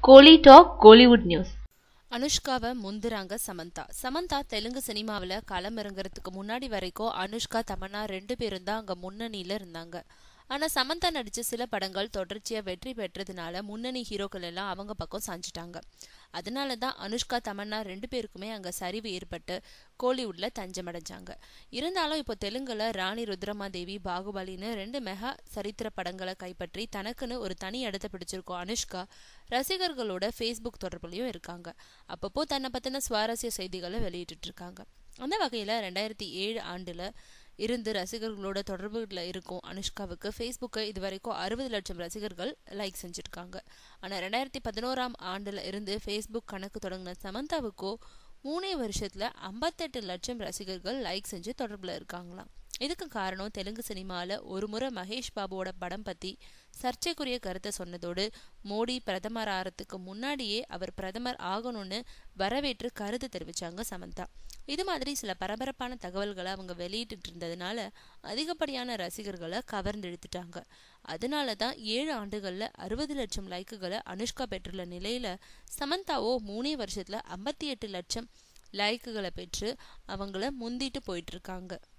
கோலி talk Kollywood news அனுஷ்காவை முந்துறாங்க சமந்தா சமந்தா தெலுங்கு சினிமாவில் களமிறங்குறதுக்கு முன்னாடி வரைக்கும் அனுஷ்கா தமன்னா ரெண்டு பேரும் தான் அங்கே முன்னணியில் இருந்தாங்க ஆனால் சமந்தா நடித்த சில படங்கள் தொடர்ச்சியாக வெற்றி பெற்றதுனால முன்னணி ஹீரோக்கள் எல்லாம் அவங்க பக்கம் சாஞ்சிட்டாங்க அதனால தான் அனுஷ்கா தமன்னா ரெண்டு பேருக்குமே அங்கே சரிவு ஏற்பட்டு கோலிவுட்டில் தஞ்சமடைஞ்சாங்க இருந்தாலும் இப்போ தெலுங்குல ராணி ருத்ரமாதேவி பாகுபலின்னு ரெண்டு மெகா சரித்திர படங்களை கைப்பற்றி தனக்குன்னு ஒரு தனி இடத்தை பிடிச்சிருக்கோம் அனுஷ்கா ரசிகர்களோட ஃபேஸ்புக் தொடர்புலையும் இருக்காங்க அப்பப்போ தன்னை பற்றின சுவாரஸ்ய செய்திகளை வெளியிட்டு இருக்காங்க அந்த வகையில் ரெண்டாயிரத்தி ஏழு ஆண்டில் இருந்து ரசிகர்களோட தொடர்புல இருக்கும் அனுஷ்காவுக்கு ஃபேஸ்புக்கை இது வரைக்கும் அறுபது லட்சம் ரசிகர்கள் லைக் செஞ்சுருக்காங்க ஆனால் ரெண்டாயிரத்தி பதினோராம் ஆண்டில் இருந்து ஃபேஸ்புக் கணக்கு தொடங்கின சமந்தாவுக்கோ மூணே வருஷத்தில் ஐம்பத்தெட்டு லட்சம் ரசிகர்கள் லைக் செஞ்சு தொடர்பில் இருக்காங்களாம் இதுக்கு காரணம் தெலுங்கு சினிமாவில் ஒரு முறை மகேஷ் பாபுவோட படம் பற்றி சர்ச்சைக்குரிய கருத்தை சொன்னதோடு மோடி பிரதமர் ஆகிறதுக்கு முன்னாடியே அவர் பிரதமர் ஆகணும்னு வரவேற்று கருத்து தெரிவிச்சாங்க சமந்தா இது மாதிரி சில பரபரப்பான தகவல்களை அவங்க வெளியிட்டு இருந்ததுனால அதிகப்படியான ரசிகர்களை கவர்ந்து இழுத்துட்டாங்க அதனால தான் ஏழு ஆண்டுகளில் அறுபது லட்சம் லைக்குகளை அனுஷ்கா பெற்றுள்ள நிலையில சமந்தாவோ மூணே வருஷத்துல ஐம்பத்தி எட்டு லட்சம் லைக்குகளை பெற்று அவங்கள முந்திட்டு போயிட்டு இருக்காங்க